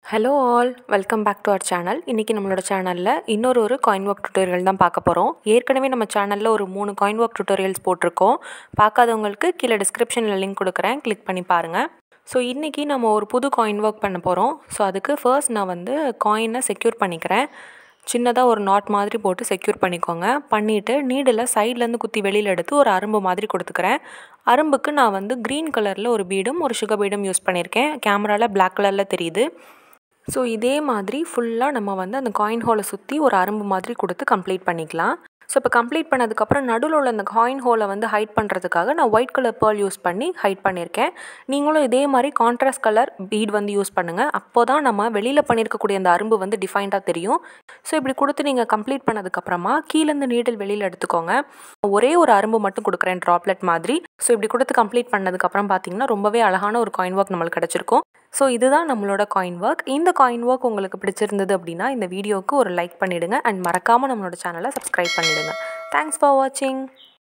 hello all welcome back to our channel இன்றைக்கி நம்மளோட சேனலில் இன்னொரு ஒரு காயின் ஒர்க் டுட்டோரியல் தான் பார்க்க போகிறோம் ஏற்கனவே நம்ம சேனலில் ஒரு மூணு காயின் ஒர்க் டுட்டோரியல்ஸ் போட்டிருக்கோம் பார்க்காதவங்களுக்கு கீழே டிஸ்கிரிப்ஷனில் லிங்க் கொடுக்குறேன் கிளிக் பண்ணி பாருங்கள் ஸோ இன்றைக்கி நம்ம ஒரு புது காயின் ஒர்க் பண்ண போகிறோம் ஸோ அதுக்கு ஃபர்ஸ்ட் நான் வந்து காயினை செக்யூர் பண்ணிக்கிறேன் சின்னதாக ஒரு நாட் மாதிரி போட்டு செக்யூர் பண்ணிக்கோங்க பண்ணிவிட்டு நீடில் சைட்லேருந்து குத்தி வெளியில் எடுத்து ஒரு அரும்பு மாதிரி கொடுத்துக்கிறேன் அரும்புக்கு நான் வந்து க்ரீன் கலரில் ஒரு பீடும் ஒரு சுகர் பீடும் யூஸ் பண்ணியிருக்கேன் கேமராவில் பிளாக் கலரில் தெரியுது ஸோ இதே மாதிரி ஃபுல்லாக நம்ம வந்து அந்த காயின் ஹோலை சுற்றி ஒரு அரும்பு மாதிரி கொடுத்து கம்ப்ளீட் பண்ணிக்கலாம் ஸோ இப்போ கம்ப்ளீட் பண்ணதுக்கப்புறம் நடுவில் உள்ள அந்த காயின் ஹோலை வந்து ஹைட் பண்ணுறதுக்காக நான் ஒயிட் கலர் பேர்ல் யூஸ் பண்ணி ஹைட் பண்ணியிருக்கேன் நீங்களும் இதே மாதிரி கான்ட்ராஸ்ட் கலர் பீட் வந்து யூஸ் பண்ணுங்கள் அப்போ தான் நம்ம வெளியில் பண்ணியிருக்கக்கூடிய அந்த அரும்பு வந்து டிஃபைன்டாக தெரியும் ஸோ இப்படி கொடுத்து நீங்கள் கம்ப்ளீட் பண்ணதுக்கப்புறமா கீழேருந்து நீடில் வெளியில் எடுத்துக்கோங்க ஒரே ஒரு அரும்பு மட்டும் கொடுக்குறேன் ட்ராப்லெட் மாதிரி ஸோ இப்படி கொடுத்து கம்ப்ளீட் பண்ணதுக்கப்புறம் பார்த்தீங்கன்னா ரொம்பவே அழகான ஒரு காயின் ஒர்க் நம்மளுக்கு கிடச்சிருக்கும் ஸோ இதுதான் நம்மளோட காயின் ஒர்க் இந்த காயின் ஒர்க் உங்களுக்கு பிடிச்சிருந்தது அப்படின்னா இந்த வீடியோவுக்கு ஒரு லைக் பண்ணிவிடுங்க அண்ட் மறக்காமல் நம்மளோட சேனலை சப்ஸ்கிரைப் பண்ணிவிடுங்க தேங்க்ஸ் ஃபார் வாட்சிங்